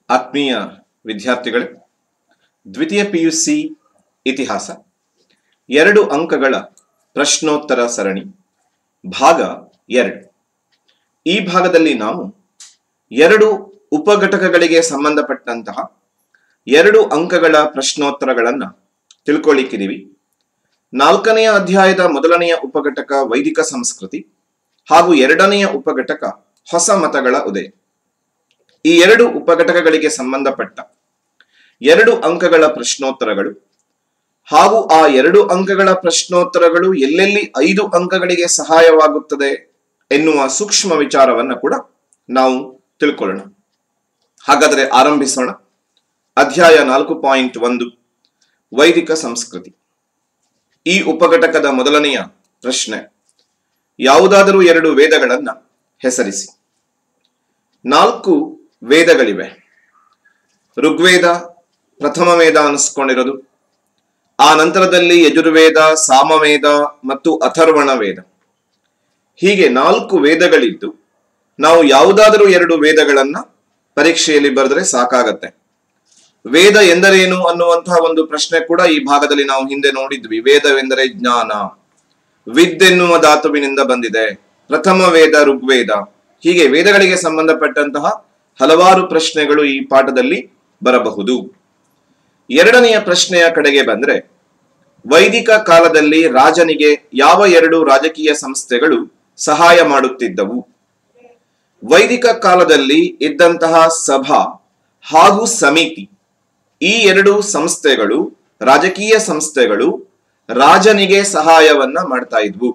ಆತ್ಮೀಯ ವಿದ್ಯಾರ್ಥಿಗಳೇ ದ್ವಿತೀಯ ಪಿ ಯು ಸಿ ಇತಿಹಾಸ ಎರಡು ಅಂಕಗಳ ಪ್ರಶ್ನೋತ್ತರ ಸರಣಿ ಭಾಗ ಎರಡು ಈ ಭಾಗದಲ್ಲಿ ನಾವು ಎರಡು ಉಪಘಟಕಗಳಿಗೆ ಸಂಬಂಧಪಟ್ಟಂತಹ ಎರಡು ಅಂಕಗಳ ಪ್ರಶ್ನೋತ್ತರಗಳನ್ನು ತಿಳ್ಕೊಳ್ಳಿಕ್ಕಿದ್ದೀವಿ ನಾಲ್ಕನೆಯ ಅಧ್ಯಾಯದ ಮೊದಲನೆಯ ಉಪಘಟಕ ವೈದಿಕ ಸಂಸ್ಕೃತಿ ಹಾಗೂ ಎರಡನೆಯ ಉಪಘಟಕ ಹೊಸ ಮತಗಳ ಉದಯ ಈ ಎರಡು ಉಪಘಟಕಗಳಿಗೆ ಸಂಬಂಧಪಟ್ಟ ಎರಡು ಅಂಕಗಳ ಪ್ರಶ್ನೋತ್ತರಗಳು ಹಾಗೂ ಆ ಎರಡು ಅಂಕಗಳ ಪ್ರಶ್ನೋತ್ತರಗಳು ಎಲ್ಲೆಲ್ಲಿ ಐದು ಅಂಕಗಳಿಗೆ ಸಹಾಯವಾಗುತ್ತದೆ ಎನ್ನುವ ಸೂಕ್ಷ್ಮ ವಿಚಾರವನ್ನ ಕೂಡ ನಾವು ತಿಳ್ಕೊಳ್ಳೋಣ ಹಾಗಾದರೆ ಆರಂಭಿಸೋಣ ಅಧ್ಯಾಯ ನಾಲ್ಕು ಪಾಯಿಂಟ್ ಒಂದು ವೈದಿಕ ಸಂಸ್ಕೃತಿ ಈ ಉಪಘಟಕದ ಮೊದಲನೆಯ ಪ್ರಶ್ನೆ ಯಾವುದಾದರೂ ಎರಡು ವೇದಗಳನ್ನ ಹೆಸರಿಸಿ ನಾಲ್ಕು ವೇದಗಳಿವೆ ಋಗ್ವೇದ ಪ್ರಥಮ ವೇದ ಅನಿಸ್ಕೊಂಡಿರೋದು ಆ ನಂತರದಲ್ಲಿ ಯಜುರ್ವೇದ ಸಾಮವೇದ ಮತ್ತು ಅಥರ್ವಣ ವೇದ ಹೀಗೆ ನಾಲ್ಕು ವೇದಗಳಿದ್ದು ನಾವು ಯಾವುದಾದರೂ ಎರಡು ವೇದಗಳನ್ನ ಪರೀಕ್ಷೆಯಲ್ಲಿ ಬರೆದ್ರೆ ಸಾಕಾಗತ್ತೆ ವೇದ ಎಂದರೇನು ಅನ್ನುವಂತಹ ಒಂದು ಪ್ರಶ್ನೆ ಕೂಡ ಈ ಭಾಗದಲ್ಲಿ ನಾವು ಹಿಂದೆ ನೋಡಿದ್ವಿ ವೇದವೆಂದರೆ ಜ್ಞಾನ ವಿದ್ ಎನ್ನುವ ಧಾತುವಿನಿಂದ ಬಂದಿದೆ ಪ್ರಥಮ ವೇದ ಋಗ್ವೇದ ಹೀಗೆ ವೇದಗಳಿಗೆ ಸಂಬಂಧಪಟ್ಟಂತಹ ಹಲವಾರು ಪ್ರಶ್ನೆಗಳು ಈ ಪಾಠದಲ್ಲಿ ಬರಬಹುದು ಎರಡನೆಯ ಪ್ರಶ್ನೆಯ ಕಡೆಗೆ ಬಂದ್ರೆ ವೈದಿಕ ಕಾಲದಲ್ಲಿ ರಾಜನಿಗೆ ಯಾವ ಎರಡು ರಾಜಕೀಯ ಸಂಸ್ಥೆಗಳು ಸಹಾಯ ಮಾಡುತ್ತಿದ್ದವು ವೈದಿಕ ಕಾಲದಲ್ಲಿ ಇದ್ದಂತಹ ಸಭಾ ಹಾಗೂ ಸಮಿತಿ ಈ ಎರಡು ಸಂಸ್ಥೆಗಳು ರಾಜಕೀಯ ಸಂಸ್ಥೆಗಳು ರಾಜನಿಗೆ ಸಹಾಯವನ್ನ ಮಾಡ್ತಾ ಇದ್ವು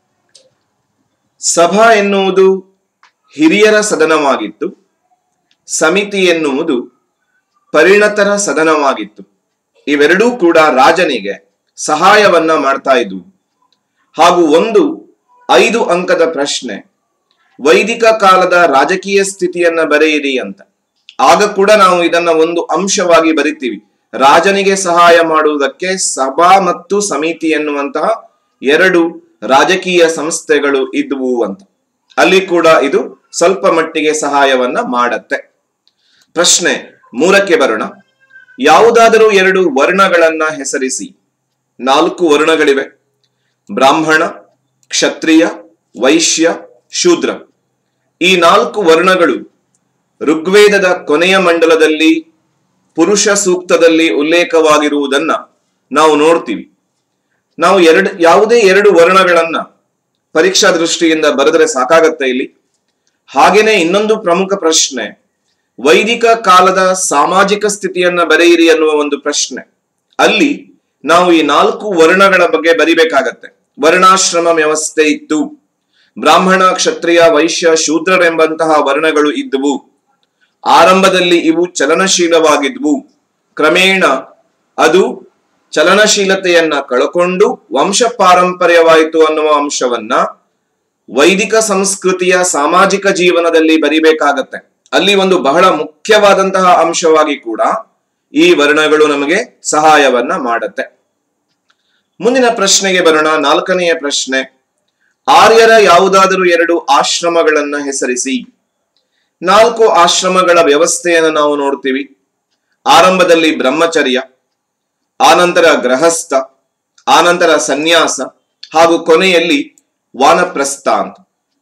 ಸಭಾ ಎನ್ನುವುದು ಹಿರಿಯರ ಸದನವಾಗಿತ್ತು ಸಮಿತಿ ಎನ್ನುವುದು ಪರಿಣತರ ಸದನವಾಗಿತ್ತು ಇವೆರಡೂ ಕೂಡ ರಾಜನಿಗೆ ಸಹಾಯವನ್ನ ಮಾಡ್ತಾ ಇದ್ವು ಹಾಗೂ ಒಂದು ಐದು ಅಂಕದ ಪ್ರಶ್ನೆ ವೈದಿಕ ಕಾಲದ ರಾಜಕೀಯ ಸ್ಥಿತಿಯನ್ನ ಬರೆಯಿರಿ ಅಂತ ಆಗ ಕೂಡ ನಾವು ಇದನ್ನ ಒಂದು ಅಂಶವಾಗಿ ಬರಿತೀವಿ ರಾಜನಿಗೆ ಸಹಾಯ ಮಾಡುವುದಕ್ಕೆ ಸಭಾ ಮತ್ತು ಸಮಿತಿ ಎನ್ನುವಂತಹ ಎರಡು ರಾಜಕೀಯ ಸಂಸ್ಥೆಗಳು ಇದ್ವು ಅಂತ ಅಲ್ಲಿ ಕೂಡ ಇದು ಸ್ವಲ್ಪ ಮಟ್ಟಿಗೆ ಸಹಾಯವನ್ನ ಮಾಡತ್ತೆ ಪ್ರಶ್ನೆ ಮೂರಕ್ಕೆ ಬರೋಣ ಯಾವುದಾದರೂ ಎರಡು ವರ್ಣಗಳನ್ನ ಹೆಸರಿಸಿ ನಾಲ್ಕು ವರ್ಣಗಳಿವೆ ಬ್ರಾಹ್ಮಣ ಕ್ಷತ್ರಿಯ ವೈಶ್ಯ ಶೂದ್ರ ಈ ನಾಲ್ಕು ವರ್ಣಗಳು ಋಗ್ವೇದದ ಕೊನೆಯ ಮಂಡಲದಲ್ಲಿ ಪುರುಷ ಸೂಕ್ತದಲ್ಲಿ ಉಲ್ಲೇಖವಾಗಿರುವುದನ್ನ ನಾವು ನೋಡ್ತೀವಿ ನಾವು ಎರಡು ಯಾವುದೇ ಎರಡು ವರ್ಣಗಳನ್ನ ಪರೀಕ್ಷಾ ದೃಷ್ಟಿಯಿಂದ ಬರೆದರೆ ಸಾಕಾಗತ್ತೆ ಇಲ್ಲಿ ಹಾಗೇನೆ ಇನ್ನೊಂದು ಪ್ರಮುಖ ಪ್ರಶ್ನೆ ವೈದಿಕ ಕಾಲದ ಸಾಮಾಜಿಕ ಸ್ಥಿತಿಯನ್ನ ಬರೆಯಿರಿ ಅನ್ನುವ ಒಂದು ಪ್ರಶ್ನೆ ಅಲ್ಲಿ ನಾವು ಈ ನಾಲ್ಕು ವರ್ಣಗಳ ಬಗ್ಗೆ ಬರಿಬೇಕಾಗತ್ತೆ ವರ್ಣಾಶ್ರಮ ವ್ಯವಸ್ಥೆ ಇತ್ತು ಬ್ರಾಹ್ಮಣ ಕ್ಷತ್ರಿಯ ವೈಶ್ಯ ಶೂದ್ರರೆಂಬಂತಹ ವರ್ಣಗಳು ಇದ್ದುವು ಆರಂಭದಲ್ಲಿ ಇವು ಚಲನಶೀಲವಾಗಿದ್ವು ಕ್ರಮೇಣ ಅದು ಚಲನಶೀಲತೆಯನ್ನ ಕಳಕೊಂಡು ವಂಶ ಪಾರಂಪರ್ಯವಾಯಿತು ಅನ್ನುವ ಅಂಶವನ್ನ ವೈದಿಕ ಸಂಸ್ಕೃತಿಯ ಸಾಮಾಜಿಕ ಜೀವನದಲ್ಲಿ ಬರಿಬೇಕಾಗತ್ತೆ ಅಲ್ಲಿ ಒಂದು ಬಹಳ ಮುಖ್ಯವಾದಂತಹ ಅಂಶವಾಗಿ ಕೂಡ ಈ ವರ್ಣಗಳು ನಮಗೆ ಸಹಾಯವನ್ನ ಮಾಡತ್ತೆ ಮುಂದಿನ ಪ್ರಶ್ನೆಗೆ ಬರೋಣ ನಾಲ್ಕನೆಯ ಪ್ರಶ್ನೆ ಆರ್ಯರ ಯಾವುದಾದರೂ ಎರಡು ಆಶ್ರಮಗಳನ್ನ ಹೆಸರಿಸಿ ನಾಲ್ಕು ಆಶ್ರಮಗಳ ವ್ಯವಸ್ಥೆಯನ್ನು ನಾವು ನೋಡ್ತೀವಿ ಆರಂಭದಲ್ಲಿ ಬ್ರಹ್ಮಚರ್ಯ ಆನಂತರ ಗೃಹಸ್ಥ ಆನಂತರ ಸನ್ಯಾಸ ಹಾಗೂ ಕೊನೆಯಲ್ಲಿ ವಾನಪ್ರಸ್ಥ ಅಂತ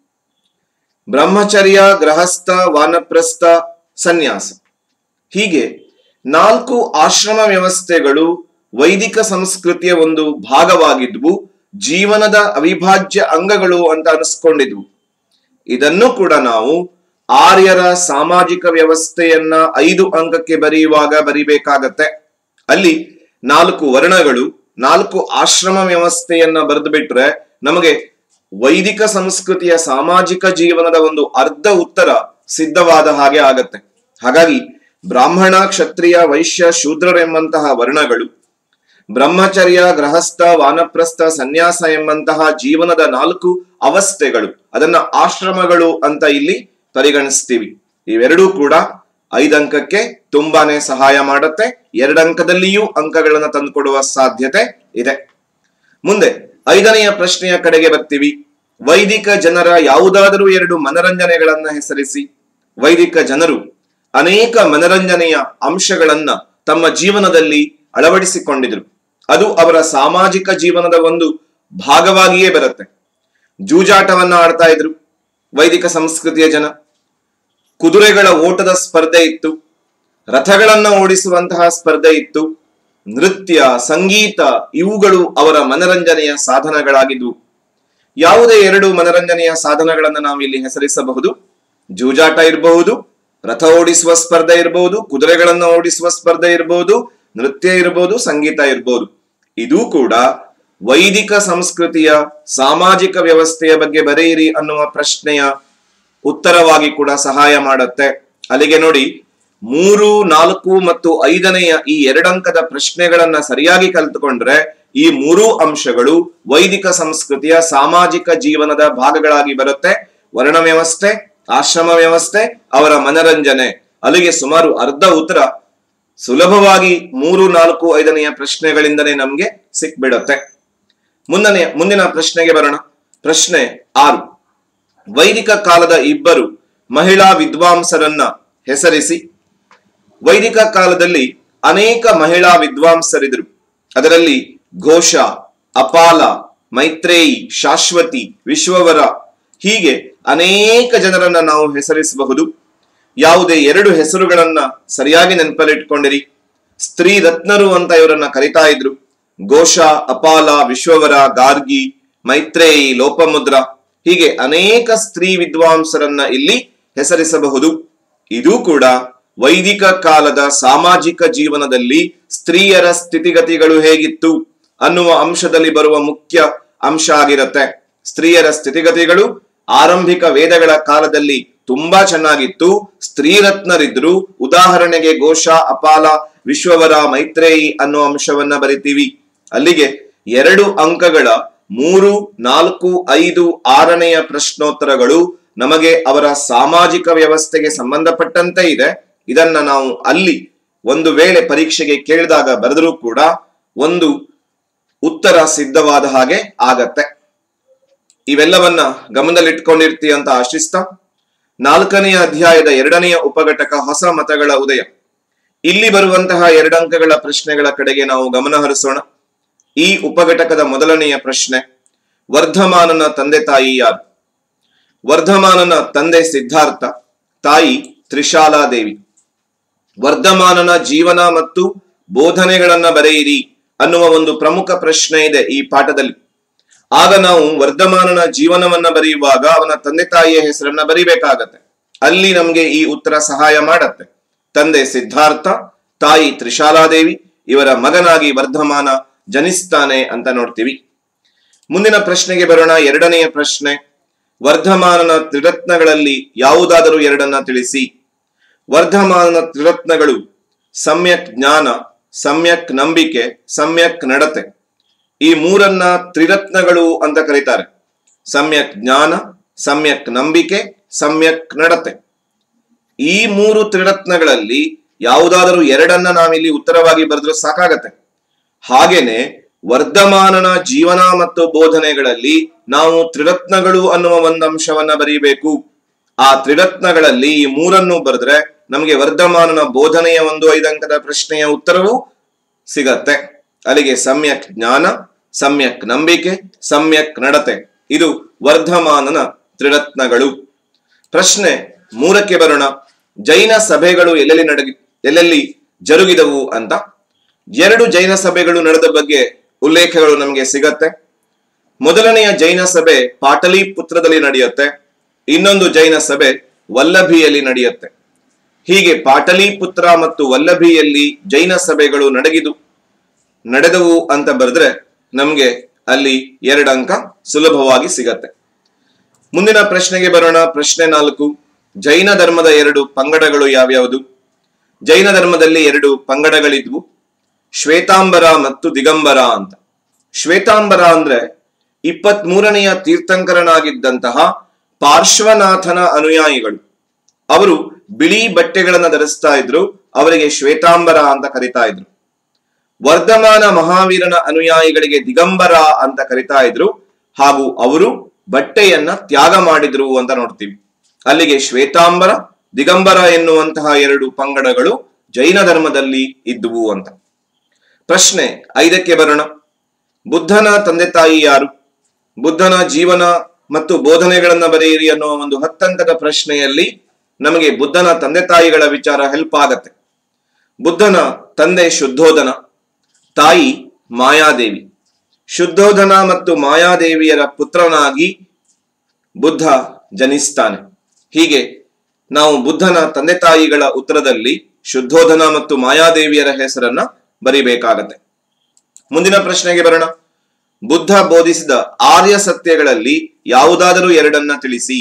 ಬ್ರಹ್ಮಚರ್ಯ ಗೃಹಸ್ಥ ವಾನಪ್ರಸ್ಥ ಸನ್ಯಾಸ ಹೀಗೆ ನಾಲ್ಕು ಆಶ್ರಮ ವ್ಯವಸ್ಥೆಗಳು ವೈದಿಕ ಸಂಸ್ಕೃತಿಯ ಒಂದು ಭಾಗವಾಗಿದ್ವು ಜೀವನದ ಅವಿಭಾಜ್ಯ ಅಂಗಗಳು ಅಂತ ಅನಿಸ್ಕೊಂಡಿದ್ವು ಇದನ್ನು ಕೂಡ ನಾವು ಆರ್ಯರ ಸಾಮಾಜಿಕ ವ್ಯವಸ್ಥೆಯನ್ನ ಐದು ಅಂಕಕ್ಕೆ ಬರೆಯುವಾಗ ಬರಿಬೇಕಾಗತ್ತೆ ಅಲ್ಲಿ ನಾಲ್ಕು ವರ್ಣಗಳು ನಾಲ್ಕು ಆಶ್ರಮ ವ್ಯವಸ್ಥೆಯನ್ನ ಬರೆದು ಬಿಟ್ರೆ ನಮಗೆ ವೈದಿಕ ಸಂಸ್ಕೃತಿಯ ಸಾಮಾಜಿಕ ಜೀವನದ ಒಂದು ಅರ್ಧ ಉತ್ತರ ಸಿದ್ಧವಾದ ಹಾಗೆ ಆಗತ್ತೆ ಹಾಗಾಗಿ ಬ್ರಾಹ್ಮಣ ಕ್ಷತ್ರಿಯ ವೈಶ್ಯ ಶೂದ್ರರೆಂಬಂತಹ ವರ್ಣಗಳು ಬ್ರಹ್ಮಚರ್ಯ ಗೃಹಸ್ಥ ವಾನಪ್ರಸ್ಥ ಸನ್ಯಾಸ ಎಂಬಂತಹ ಜೀವನದ ನಾಲ್ಕು ಅವಸ್ಥೆಗಳು ಅದನ್ನ ಆಶ್ರಮಗಳು ಅಂತ ಇಲ್ಲಿ ಪರಿಗಣಿಸ್ತೀವಿ ಇವೆರಡೂ ಕೂಡ ಐದಂಕಕ್ಕೆ ತುಂಬಾನೇ ಸಹಾಯ ಮಾಡುತ್ತೆ ಎರಡಂಕದಲ್ಲಿಯೂ ಅಂಕಗಳನ್ನ ತಂದುಕೊಡುವ ಸಾಧ್ಯತೆ ಇದೆ ಮುಂದೆ ಐದನೆಯ ಪ್ರಶ್ನೆಯ ಕಡೆಗೆ ಬರ್ತೀವಿ ವೈದಿಕ ಜನರ ಯಾವುದಾದರೂ ಎರಡು ಮನರಂಜನೆಗಳನ್ನ ಹೆಸರಿಸಿ ವೈದಿಕ ಜನರು ಅನೇಕ ಮನರಂಜನೆಯ ಅಂಶಗಳನ್ನ ತಮ್ಮ ಜೀವನದಲ್ಲಿ ಅಳವಡಿಸಿಕೊಂಡಿದ್ರು ಅದು ಅವರ ಸಾಮಾಜಿಕ ಜೀವನದ ಒಂದು ಭಾಗವಾಗಿಯೇ ಬರುತ್ತೆ ಜೂಜಾಟವನ್ನ ಆಡ್ತಾ ಇದ್ರು ವೈದಿಕ ಸಂಸ್ಕೃತಿಯ ಜನ ಕುದುರೆಗಳ ಓಟದ ಸ್ಪರ್ಧೆ ಇತ್ತು ರಥಗಳನ್ನ ಓಡಿಸುವಂತಹ ಸ್ಪರ್ಧೆ ಇತ್ತು ನೃತ್ಯ ಸಂಗೀತ ಇವುಗಳು ಅವರ ಮನರಂಜನೆಯ ಸಾಧನಗಳಾಗಿದ್ವು ಯಾವುದೇ ಎರಡು ಮನರಂಜನೆಯ ಸಾಧನಗಳನ್ನು ನಾವು ಇಲ್ಲಿ ಹೆಸರಿಸಬಹುದು ಜೂಜಾಟ ಇರಬಹುದು ರಥ ಓಡಿಸುವ ಸ್ಪರ್ಧೆ ಇರಬಹುದು ಕುದುರೆಗಳನ್ನು ಓಡಿಸುವ ಸ್ಪರ್ಧೆ ಇರಬಹುದು ನೃತ್ಯ ಇರಬಹುದು ಸಂಗೀತ ಇರಬಹುದು ಇದು ಕೂಡ ವೈದಿಕ ಸಂಸ್ಕೃತಿಯ ಸಾಮಾಜಿಕ ವ್ಯವಸ್ಥೆಯ ಬಗ್ಗೆ ಬರೆಯಿರಿ ಅನ್ನುವ ಪ್ರಶ್ನೆಯ ಉತ್ತರವಾಗಿ ಕೂಡ ಸಹಾಯ ಮಾಡುತ್ತೆ ಅಲ್ಲಿಗೆ ನೋಡಿ ಮೂರು ನಾಲ್ಕು ಮತ್ತು ಐದನೆಯ ಈ ಎರಡಂಕದ ಪ್ರಶ್ನೆಗಳನ್ನ ಸರಿಯಾಗಿ ಕಲಿತುಕೊಂಡ್ರೆ ಈ ಮೂರೂ ಅಂಶಗಳು ವೈದಿಕ ಸಂಸ್ಕೃತಿಯ ಸಾಮಾಜಿಕ ಜೀವನದ ಭಾಗಗಳಾಗಿ ಬರುತ್ತೆ ವರ್ಣ ವ್ಯವಸ್ಥೆ ಆಶ್ರಮ ವ್ಯವಸ್ಥೆ ಅವರ ಮನರಂಜನೆ ಅಲ್ಲಿಗೆ ಸುಮಾರು ಅರ್ಧ ಉತ್ತರ ಸುಲಭವಾಗಿ ಮೂರು ನಾಲ್ಕು ಐದನೆಯ ಪ್ರಶ್ನೆಗಳಿಂದನೇ ನಮ್ಗೆ ಸಿಕ್ಬಿಡತ್ತೆ ಮುಂದನೆ ಮುಂದಿನ ಪ್ರಶ್ನೆಗೆ ಬರೋಣ ಪ್ರಶ್ನೆ ಆರು ವೈದಿಕ ಕಾಲದ ಇಬ್ಬರು ಮಹಿಳಾ ವಿದ್ವಾಂಸರನ್ನ ಹೆಸರಿಸಿ ವೈದಿಕ ಕಾಲದಲ್ಲಿ ಅನೇಕ ಮಹಿಳಾ ವಿದ್ವಾಂಸರಿದ್ರು ಅದರಲ್ಲಿ ಘೋಷ ಅಪಾಲ ಮೈತ್ರೇಯಿ ಶಾಶ್ವತಿ ವಿಶ್ವವರ ಹೀಗೆ ಅನೇಕ ಜನರನ್ನ ನಾವು ಹೆಸರಿಸಬಹುದು ಯಾವುದೇ ಎರಡು ಹೆಸರುಗಳನ್ನ ಸರಿಯಾಗಿ ನೆನಪಲ್ಲಿಟ್ಕೊಂಡಿರಿ ಸ್ತ್ರೀ ರತ್ನರು ಅಂತ ಇವರನ್ನ ಕರಿತಾ ಇದ್ರು ಘೋಷ ಅಪಾಲ ವಿಶ್ವವರ ಗಾರ್ಗಿ ಮೈತ್ರೇಯಿ ಲೋಪಮುದ್ರ ಹೀಗೆ ಅನೇಕ ಸ್ತ್ರೀ ವಿದ್ವಾಂಸರನ್ನ ಇಲ್ಲಿ ಹೆಸರಿಸಬಹುದು ಇದು ಕೂಡ ವೈದಿಕ ಕಾಲದ ಸಾಮಾಜಿಕ ಜೀವನದಲ್ಲಿ ಸ್ತ್ರೀಯರ ಸ್ಥಿತಿಗತಿಗಳು ಹೇಗಿತ್ತು ಅನ್ನುವ ಅಂಶದಲ್ಲಿ ಬರುವ ಮುಖ್ಯ ಅಂಶ ಆಗಿರುತ್ತೆ ಸ್ತ್ರೀಯರ ಸ್ಥಿತಿಗತಿಗಳು ಆರಂಭಿಕ ವೇದಗಳ ಕಾಲದಲ್ಲಿ ತುಂಬಾ ಚೆನ್ನಾಗಿತ್ತು ಸ್ತ್ರೀರತ್ನರಿದ್ರು ಉದಾಹರಣೆಗೆ ಘೋಷ ಅಪಾಲ ವಿಶ್ವವರ ಮೈತ್ರೇಯಿ ಅನ್ನೋ ಅಂಶವನ್ನ ಬರಿತೀವಿ ಅಲ್ಲಿಗೆ ಎರಡು ಅಂಕಗಳ ಮೂರು ನಾಲ್ಕು ಐದು ಆರನೆಯ ಪ್ರಶ್ನೋತ್ತರಗಳು ನಮಗೆ ಅವರ ಸಾಮಾಜಿಕ ವ್ಯವಸ್ಥೆಗೆ ಸಂಬಂಧಪಟ್ಟಂತೆ ಇದೆ ಇದನ್ನ ನಾವು ಅಲ್ಲಿ ಒಂದು ವೇಳೆ ಪರೀಕ್ಷೆಗೆ ಕೇಳಿದಾಗ ಬರೆದರೂ ಕೂಡ ಒಂದು ಉತ್ತರ ಸಿದ್ಧವಾದ ಹಾಗೆ ಆಗತ್ತೆ ಇವೆಲ್ಲವನ್ನ ಗಮನದಲ್ಲಿಟ್ಕೊಂಡಿರ್ತಿ ಅಂತ ಆಶಿಸ್ತಾ ನಾಲ್ಕನೆಯ ಅಧ್ಯಾಯದ ಎರಡನೆಯ ಉಪಘಟಕ ಹೊಸ ಮತಗಳ ಉದಯ ಇಲ್ಲಿ ಬರುವಂತಹ ಎರಡಂಕಗಳ ಪ್ರಶ್ನೆಗಳ ಕಡೆಗೆ ನಾವು ಗಮನ ಹರಿಸೋಣ ಈ ಉಪಘಟಕದ ಮೊದಲನೆಯ ಪ್ರಶ್ನೆ ವರ್ಧಮಾನನ ತಂದೆ ತಾಯಿ ಯಾರು ವರ್ಧಮಾನನ ತಂದೆ ಸಿದ್ಧಾರ್ಥ ತಾಯಿ ತ್ರಿಶಾಲಾದೇವಿ ವರ್ಧಮಾನನ ಜೀವನ ಮತ್ತು ಬೋಧನೆಗಳನ್ನ ಬರೆಯಿರಿ ಅನ್ನುವ ಒಂದು ಪ್ರಮುಖ ಪ್ರಶ್ನೆ ಇದೆ ಈ ಪಾಠದಲ್ಲಿ ಆಗ ನಾವು ವರ್ಧಮಾನನ ಜೀವನವನ್ನ ಬರೆಯುವಾಗ ಅವನ ತಂದೆ ತಾಯಿಯ ಹೆಸರನ್ನ ಬರಿಬೇಕಾಗತ್ತೆ ಅಲ್ಲಿ ನಮ್ಗೆ ಈ ಉತ್ತರ ಸಹಾಯ ಮಾಡತ್ತೆ ತಂದೆ ಸಿದ್ಧಾರ್ಥ ತಾಯಿ ತ್ರಿಶಾಲಾದೇವಿ ಇವರ ಮಗನಾಗಿ ವರ್ಧಮಾನ ಜನಿಸ್ತಾನೆ ಅಂತ ನೋಡ್ತೀವಿ ಮುಂದಿನ ಪ್ರಶ್ನೆಗೆ ಬರೋಣ ಎರಡನೆಯ ಪ್ರಶ್ನೆ ವರ್ಧಮಾನನ ತ್ರಿರತ್ನಗಳಲ್ಲಿ ಯಾವುದಾದರೂ ಎರಡನ್ನ ತಿಳಿಸಿ ವರ್ಧಮಾನನ ತ್ರಿರತ್ನಗಳು ಸಮ್ಯಕ್ ಜ್ಞಾನ ಸಮ್ಯಕ್ ನಂಬಿಕೆ ಸಮ್ಯಕ್ ನಡತೆ ಈ ಮೂರನ್ನ ತ್ರಿರತ್ನಗಳು ಅಂತ ಕರೀತಾರೆ ಸಮ್ಯಕ್ ಜ್ಞಾನ ಸಮ್ಯಕ್ ನಂಬಿಕೆ ಸಮ್ಯಕ್ ನಡತೆ ಈ ಮೂರು ತ್ರಿರತ್ನಗಳಲ್ಲಿ ಯಾವುದಾದರೂ ಎರಡನ್ನ ನಾವಿಲ್ಲಿ ಉತ್ತರವಾಗಿ ಬರೆದ್ರು ಸಾಕಾಗತ್ತೆ ಹಾಗೇನೆ ವರ್ಧಮಾನನ ಜೀವನ ಮತ್ತು ಬೋಧನೆಗಳಲ್ಲಿ ನಾವು ತ್ರಿರತ್ನಗಳು ಅನ್ನುವ ಒಂದು ಅಂಶವನ್ನ ಬರೀಬೇಕು ಆ ತ್ರಿರತ್ನಗಳಲ್ಲಿ ಈ ಮೂರನ್ನು ಬರೆದ್ರೆ ನಮಗೆ ವರ್ಧಮಾನನ ಬೋಧನೆಯ ಒಂದು ಐದಂಕದ ಪ್ರಶ್ನೆಯ ಉತ್ತರವು ಸಿಗತ್ತೆ ಅಲ್ಲಿಗೆ ಸಮ್ಯಕ್ ಜ್ಞಾನ ಸಮ್ಯಕ್ ನಂಬಿಕೆ ಸಮ್ಯಕ್ ನಡತೆ ಇದು ವರ್ಧಮಾನನ ತ್ರಿರತ್ನಗಳು ಪ್ರಶ್ನೆ ಮೂರಕ್ಕೆ ಬರೋಣ ಜೈನ ಸಭೆಗಳು ಎಲ್ಲೆಲ್ಲಿ ನಡಗಿ ಎಲ್ಲೆಲ್ಲಿ ಜರುಗಿದವು ಅಂತ ಎರಡು ಜೈನ ಸಭೆಗಳು ನಡೆದ ಬಗ್ಗೆ ಉಲ್ಲೇಖಗಳು ನಮಗೆ ಸಿಗತ್ತೆ ಮೊದಲನೆಯ ಜೈನ ಸಭೆ ಪಾಟಲಿಪುತ್ರದಲ್ಲಿ ನಡೆಯುತ್ತೆ ಇನ್ನೊಂದು ಜೈನ ಸಭೆ ವಲ್ಲಭಿಯಲ್ಲಿ ನಡೆಯುತ್ತೆ ಹೀಗೆ ಪಾಟಲಿಪುತ್ರ ಮತ್ತು ವಲ್ಲಭಿಯಲ್ಲಿ ಜೈನ ಸಭೆಗಳು ನಡೆಗಿದು ನಡೆದವು ಅಂತ ಬರೆದ್ರೆ ನಮ್ಗೆ ಅಲ್ಲಿ ಎರಡು ಅಂಕ ಸುಲಭವಾಗಿ ಸಿಗತ್ತೆ ಮುಂದಿನ ಪ್ರಶ್ನೆಗೆ ಬರೋಣ ಪ್ರಶ್ನೆ ನಾಲ್ಕು ಜೈನ ಧರ್ಮದ ಎರಡು ಪಂಗಡಗಳು ಯಾವ್ಯಾವುದು ಜೈನ ಧರ್ಮದಲ್ಲಿ ಎರಡು ಪಂಗಡಗಳಿದ್ವು ಶ್ವೇತಾಂಬರ ಮತ್ತು ದಿಗಂಬರ ಅಂತ ಶ್ವೇತಾಂಬರ ಅಂದ್ರೆ ಇಪ್ಪತ್ತ್ ಮೂರನೆಯ ತೀರ್ಥಂಕರನಾಗಿದ್ದಂತಹ ಪಾರ್ಶ್ವನಾಥನ ಅನುಯಾಯಿಗಳು ಅವರು ಬಿಳಿ ಬಟ್ಟೆಗಳನ್ನ ಧರಿಸ್ತಾ ಇದ್ರು ಅವರಿಗೆ ಶ್ವೇತಾಂಬರ ಅಂತ ಕರಿತಾ ಇದ್ರು ವರ್ಧಮಾನ ಮಹಾವೀರನ ಅನುಯಾಯಿಗಳಿಗೆ ದಿಗಂಬರ ಅಂತ ಕರಿತಾ ಇದ್ರು ಹಾಗೂ ಅವರು ಬಟ್ಟೆಯನ್ನ ತ್ಯಾಗ ಮಾಡಿದ್ರು ಅಂತ ನೋಡ್ತೀವಿ ಅಲ್ಲಿಗೆ ಶ್ವೇತಾಂಬರ ದಿಗಂಬರ ಎನ್ನುವಂತಹ ಎರಡು ಪಂಗಡಗಳು ಜೈನ ಧರ್ಮದಲ್ಲಿ ಇದ್ದುವು ಅಂತ ಪ್ರಶ್ನೆ ಐದಕ್ಕೆ ಬರೋಣ ಬುದ್ಧನ ತಂದೆ ತಾಯಿ ಯಾರು ಬುದ್ಧನ ಜೀವನ ಮತ್ತು ಬೋಧನೆಗಳನ್ನ ಬರೆಯಿರಿ ಅನ್ನುವ ಒಂದು ಹತ್ತಂಕದ ಪ್ರಶ್ನೆಯಲ್ಲಿ ನಮಗೆ ಬುದ್ಧನ ತಂದೆ ತಾಯಿಗಳ ವಿಚಾರ ಹೆಲ್ಪ್ ಆಗತ್ತೆ ಬುದ್ಧನ ತಂದೆ ಶುದ್ಧೋಧನ ತಾಯಿ ಮಾಯಾದೇವಿ ಶುದ್ಧೋಧನ ಮತ್ತು ಮಾಯಾದೇವಿಯರ ಪುತ್ರನಾಗಿ ಬುದ್ಧ ಜನಿಸ್ತಾನೆ ಹೀಗೆ ನಾವು ಬುದ್ಧನ ತಂದೆ ತಾಯಿಗಳ ಉತ್ತರದಲ್ಲಿ ಶುದ್ಧೋಧನ ಮತ್ತು ಮಾಯಾದೇವಿಯರ ಹೆಸರನ್ನ ಬರಿಬೇಕಾಗತ್ತೆ ಮುಂದಿನ ಪ್ರಶ್ನೆಗೆ ಬರೋಣ ಬುದ್ಧ ಬೋಧಿಸಿದ ಆರ್ಯ ಸತ್ಯಗಳಲ್ಲಿ ಯಾವುದಾದರೂ ಎರಡನ್ನ ತಿಳಿಸಿ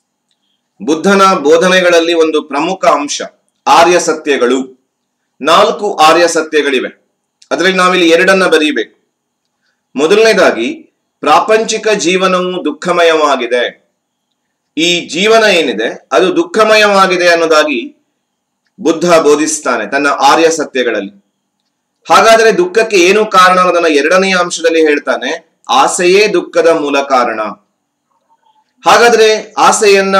ಬುದ್ಧನ ಬೋಧನೆಗಳಲ್ಲಿ ಒಂದು ಪ್ರಮುಖ ಅಂಶ ಆರ್ಯ ಸತ್ಯಗಳು ನಾಲ್ಕು ಆರ್ಯ ಸತ್ಯಗಳಿವೆ ಅದರಲ್ಲಿ ನಾವಿಲ್ಲಿ ಎರಡನ್ನ ಬರೀಬೇಕು ಮೊದಲನೇದಾಗಿ ಪ್ರಾಪಂಚಿಕ ಜೀವನವು ದುಃಖಮಯವಾಗಿದೆ ಈ ಜೀವನ ಏನಿದೆ ಅದು ದುಃಖಮಯವಾಗಿದೆ ಅನ್ನೋದಾಗಿ ಬುದ್ಧ ಬೋಧಿಸ್ತಾನೆ ತನ್ನ ಆರ್ಯ ಸತ್ಯಗಳಲ್ಲಿ ಹಾಗಾದರೆ ದುಃಖಕ್ಕೆ ಏನು ಕಾರಣ ಅನ್ನೋದನ್ನ ಎರಡನೆಯ ಅಂಶದಲ್ಲಿ ಹೇಳ್ತಾನೆ ಆಸೆಯೇ ದುಃಖದ ಮೂಲ ಕಾರಣ ಹಾಗಾದ್ರೆ ಆಸೆಯನ್ನ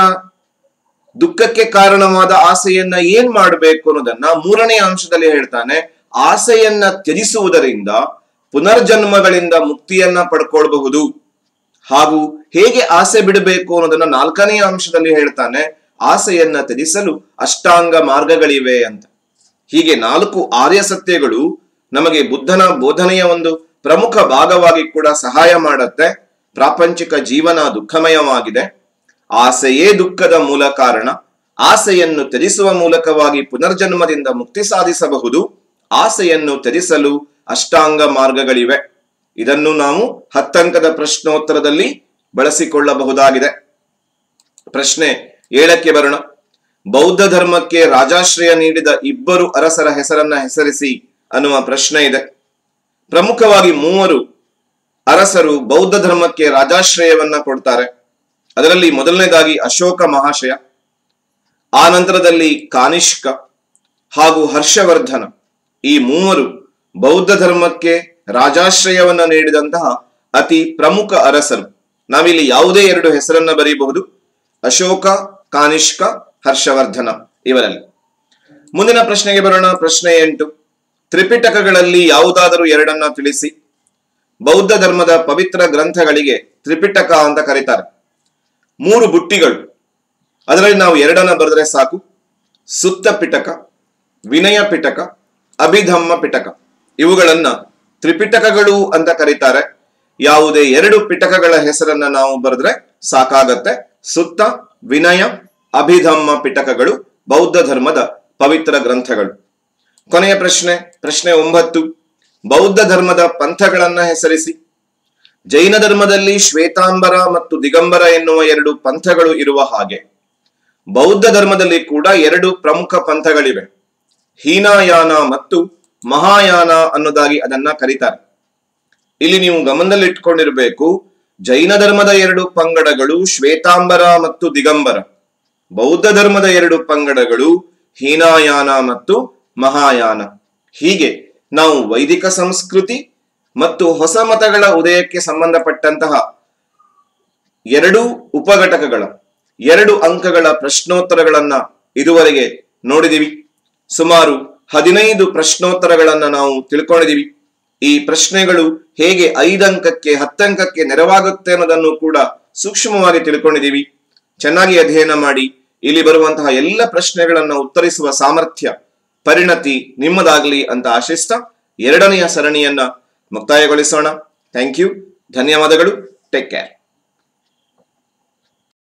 ದುಃಖಕ್ಕೆ ಕಾರಣವಾದ ಆಸೆಯನ್ನ ಏನ್ ಮಾಡಬೇಕು ಅನ್ನೋದನ್ನ ಮೂರನೇ ಅಂಶದಲ್ಲಿ ಹೇಳ್ತಾನೆ ಆಸೆಯನ್ನ ತ್ಯಜಿಸುವುದರಿಂದ ಪುನರ್ಜನ್ಮಗಳಿಂದ ಮುಕ್ತಿಯನ್ನ ಪಡ್ಕೊಳ್ಬಹುದು ಹಾಗೂ ಹೇಗೆ ಆಸೆ ಬಿಡಬೇಕು ಅನ್ನೋದನ್ನ ನಾಲ್ಕನೇ ಅಂಶದಲ್ಲಿ ಹೇಳ್ತಾನೆ ಆಸೆಯನ್ನ ತ್ಯಜಿಸಲು ಅಷ್ಟಾಂಗ ಮಾರ್ಗಗಳಿವೆ ಅಂತ ಹೀಗೆ ನಾಲ್ಕು ಆರ್ಯ ಸತ್ಯಗಳು ನಮಗೆ ಬುದ್ಧನ ಬೋಧನೆಯ ಒಂದು ಪ್ರಮುಖ ಭಾಗವಾಗಿ ಕೂಡ ಸಹಾಯ ಮಾಡತ್ತೆ ಪ್ರಾಪಂಚಿಕ ಜೀವನ ದುಃಖಮಯವಾಗಿದೆ ಆಸೆಯೇ ದುಃಖದ ಮೂಲ ಕಾರಣ ಆಸೆಯನ್ನು ತ್ಯಜಿಸುವ ಮೂಲಕವಾಗಿ ಪುನರ್ಜನ್ಮದಿಂದ ಮುಕ್ತಿ ಸಾಧಿಸಬಹುದು ಆಸೆಯನ್ನು ತ್ಯಜಿಸಲು ಅಷ್ಟಾಂಗ ಮಾರ್ಗಗಳಿವೆ ಇದನ್ನು ನಾವು ಹತ್ತಂಕದ ಪ್ರಶ್ನೋತ್ತರದಲ್ಲಿ ಬಳಸಿಕೊಳ್ಳಬಹುದಾಗಿದೆ ಪ್ರಶ್ನೆ ಏಳಕ್ಕೆ ಬರೋಣ ಬೌದ್ಧ ಧರ್ಮಕ್ಕೆ ರಾಜಾಶ್ರಯ ನೀಡಿದ ಇಬ್ಬರು ಅರಸರ ಹೆಸರನ್ನ ಹೆಸರಿಸಿ ಅನ್ನುವ ಪ್ರಶ್ನೆ ಇದೆ ಪ್ರಮುಖವಾಗಿ ಮೂವರು ಅರಸರು ಬೌದ್ಧ ಧರ್ಮಕ್ಕೆ ರಾಜಾಶ್ರಯವನ್ನ ಕೊಡ್ತಾರೆ ಅದರಲ್ಲಿ ಮೊದಲನೇದಾಗಿ ಅಶೋಕ ಮಹಾಶಯ ಆ ನಂತರದಲ್ಲಿ ಕಾನಿಷ್ಕ ಹಾಗೂ ಹರ್ಷವರ್ಧನ ಈ ಮೂವರು ಬೌದ್ಧ ಧರ್ಮಕ್ಕೆ ರಾಜಾಶ್ರಯವನ್ನ ನೀಡಿದಂತಹ ಅತಿ ಪ್ರಮುಖ ಅರಸರು ನಾವಿಲ್ಲಿ ಯಾವುದೇ ಎರಡು ಹೆಸರನ್ನ ಬರೀಬಹುದು ಅಶೋಕ ಕಾನಿಷ್ಕ ಹರ್ಷವರ್ಧನ ಇವರಲ್ಲಿ ಮುಂದಿನ ಪ್ರಶ್ನೆಗೆ ಬರೋಣ ಪ್ರಶ್ನೆ ಎಂಟು ತ್ರಿಪಿಟಕಗಳಲ್ಲಿ ಯಾವುದಾದರೂ ಎರಡನ್ನ ತಿಳಿಸಿ ಬೌದ್ಧ ಧರ್ಮದ ಪವಿತ್ರ ಗ್ರಂಥಗಳಿಗೆ ತ್ರಿಪಿಟಕ ಅಂತ ಕರೀತಾರೆ ಮೂರು ಬುಟ್ಟಿಗಳು ಅದರಲ್ಲಿ ನಾವು ಎರಡನ್ನ ಬರೆದ್ರೆ ಸಾಕು ಸುತ್ತ ಪಿಟಕ ವಿನಯ ಪಿಟಕ ಅಭಿಧಮ್ಮ ಪಿಟಕ ಇವುಗಳನ್ನ ತ್ರಿಪಿಟಕಗಳು ಅಂತ ಕರೀತಾರೆ ಯಾವುದೇ ಎರಡು ಪಿಟಕಗಳ ಹೆಸರನ್ನ ನಾವು ಬರೆದ್ರೆ ಸಾಕಾಗತ್ತೆ ಸುತ್ತ ವಿನಯ ಅಭಿಧಮ್ಮ ಪಿಟಕಗಳು ಬೌದ್ಧ ಧರ್ಮದ ಪವಿತ್ರ ಗ್ರಂಥಗಳು ಕೊನೆಯ ಪ್ರಶ್ನೆ ಪ್ರಶ್ನೆ ಒಂಬತ್ತು ಬೌದ್ಧ ಧರ್ಮದ ಪಂಥಗಳನ್ನ ಹೆಸರಿಸಿ ಜೈನ ಧರ್ಮದಲ್ಲಿ ಶ್ವೇತಾಂಬರ ಮತ್ತು ದಿಗಂಬರ ಎನ್ನುವ ಎರಡು ಪಂಥಗಳು ಇರುವ ಹಾಗೆ ಬೌದ್ಧ ಧರ್ಮದಲ್ಲಿ ಕೂಡ ಎರಡು ಪ್ರಮುಖ ಪಂಥಗಳಿವೆ ಹೀನಾಯಾನ ಮತ್ತು ಮಹಾಯಾನ ಅನ್ನೋದಾಗಿ ಅದನ್ನ ಕರೀತಾರೆ ಇಲ್ಲಿ ನೀವು ಗಮನದಲ್ಲಿ ಇಟ್ಕೊಂಡಿರ್ಬೇಕು ಜೈನ ಧರ್ಮದ ಎರಡು ಪಂಗಡಗಳು ಶ್ವೇತಾಂಬರ ಮತ್ತು ದಿಗಂಬರ ಬೌದ್ಧ ಧರ್ಮದ ಎರಡು ಪಂಗಡಗಳು ಹೀನಾಯಾನ ಮತ್ತು ಮಹಾಯಾನ ಹೀಗೆ ನಾವು ವೈದಿಕ ಸಂಸ್ಕೃತಿ ಮತ್ತು ಹೊಸ ಮತಗಳ ಉದಯಕ್ಕೆ ಸಂಬಂಧಪಟ್ಟಂತಹ ಎರಡು ಉಪಘಟಕಗಳ ಎರಡು ಅಂಕಗಳ ಪ್ರಶ್ನೋತ್ತರಗಳನ್ನ ಇದುವರೆಗೆ ನೋಡಿದಿವಿ ಸುಮಾರು ಹದಿನೈದು ಪ್ರಶ್ನೋತ್ತರಗಳನ್ನ ನಾವು ತಿಳ್ಕೊಂಡಿದೀವಿ ಈ ಪ್ರಶ್ನೆಗಳು ಹೇಗೆ ಐದಂಕಕ್ಕೆ ಹತ್ತಂಕಕ್ಕೆ ನೆರವಾಗುತ್ತೆ ಅನ್ನೋದನ್ನು ಕೂಡ ಸೂಕ್ಷ್ಮವಾಗಿ ತಿಳ್ಕೊಂಡಿದೀವಿ ಚೆನ್ನಾಗಿ ಅಧ್ಯಯನ ಮಾಡಿ ಇಲ್ಲಿ ಬರುವಂತಹ ಎಲ್ಲ ಪ್ರಶ್ನೆಗಳನ್ನ ಉತ್ತರಿಸುವ ಸಾಮರ್ಥ್ಯ ಪರಿಣತಿ ನಿಮ್ಮದಾಗ್ಲಿ ಅಂತ ಆಶಿಸ್ತಾ ಎರಡನೆಯ ಸರಣಿಯನ್ನ ಮುಕ್ತಾಯಗೊಳಿಸೋಣ ಥ್ಯಾಂಕ್ ಯು ಧನ್ಯವಾದಗಳು ಟೇಕ್ ಕೇರ್